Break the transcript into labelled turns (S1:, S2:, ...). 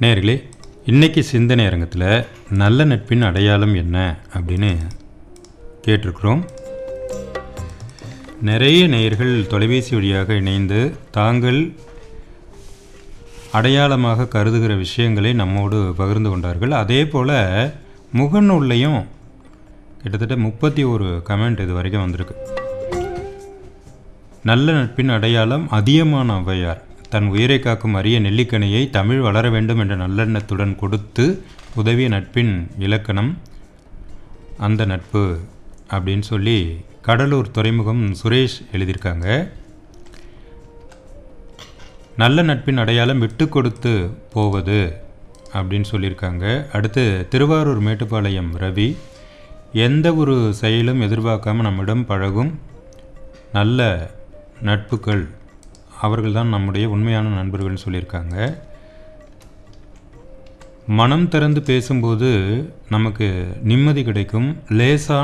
S1: நேர்களே இன்னைக்கு சிந்தனை அரங்கத்தில் நல்ல நட்பின் அடையாளம் என்ன அப்படின்னு கேட்டிருக்கிறோம் நிறைய நேயர்கள் தொலைபேசி வழியாக இணைந்து தாங்கள் அடையாளமாக கருதுகிற விஷயங்களை நம்மோடு பகிர்ந்து கொண்டார்கள் அதே போல் முகநூல்லையும் கிட்டத்தட்ட முப்பத்தி ஒரு கமெண்ட் இது வரைக்கும் வந்திருக்கு நல்ல நட்பின் அடையாளம் அதியமான ஔவையார் தன் உயிரை காக்கும் அரிய நெல்லிக்கனியை தமிழ் வளர வேண்டும் என்ற நல்லெண்ணத்துடன் கொடுத்து உதவிய நட்பின் இலக்கணம் அந்த நட்பு அப்படின்னு சொல்லி கடலூர் துறைமுகம் சுரேஷ் எழுதியிருக்காங்க நல்ல நட்பின் அடையாளம் விட்டு கொடுத்து போவது அப்படின்னு சொல்லியிருக்காங்க அடுத்து திருவாரூர் மேட்டுப்பாளையம் ரவி எந்த ஒரு செயலும் எதிர்பார்க்காம நம்மிடம் பழகும் நல்ல நட்புகள் அவர்கள்தான் நம்முடைய உண்மையான நண்பர்கள்னு சொல்லியிருக்காங்க மனம் திறந்து பேசும்போது நமக்கு நிம்மதி கிடைக்கும் லேசான